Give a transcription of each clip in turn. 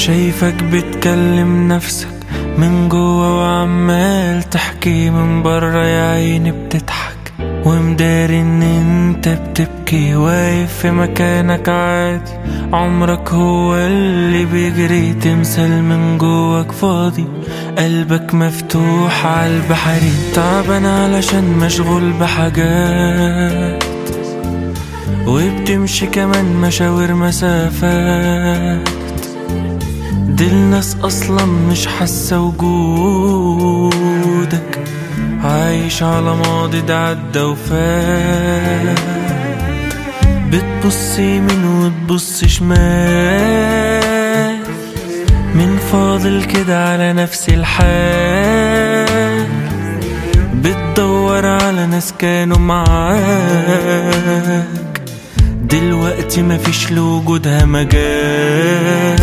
شايفك بتكلم نفسك من جوا وعمال تحكي من برا يا عيني بتضحك ومداري ان انت بتبكي واقف في مكانك عادي عمرك هو اللي بيجري تمثال من جواك فاضي قلبك مفتوح عالبحري تعبان علشان مشغول بحاجات وبتمشي كمان مشاوير مسافات دي الناس اصلا مش حاسه وجودك عايش على ماضي ده عدى وفات بتبص يمين وتبص شمال من فاضل كده على نفس الحال بتدور على ناس كانوا معاك دلوقتي مفيش لوجودها مجال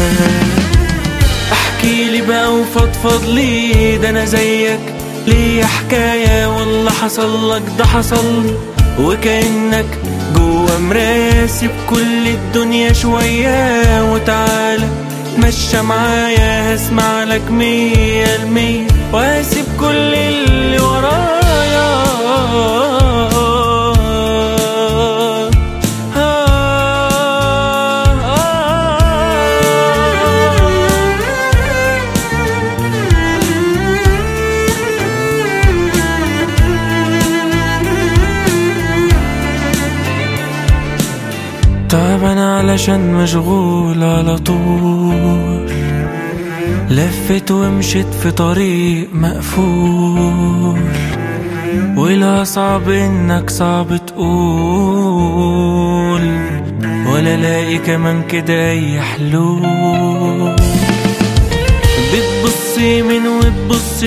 احكي لي بقى وفضفض لي ده انا زيك ليه حكاية والله حصل لك ده حصل لي وكأنك جوا مراسي بكل الدنيا شوية وتعالى مشى معايا هسمع لك مية المية وهسيب كل اللي ورايا تعبان علشان مشغول على طول لفت ومشيت في طريق مقفول والأصعب إنك صعب تقول ولا لاقي كمان كده أي حلول بتبص يمين وتبص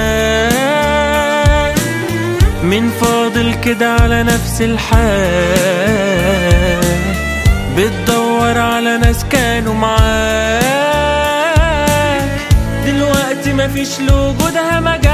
شمال من فاضل كده على نفس الحال بتدور على ناس كانوا معاك دلوقتي مفيش لوجودها مجال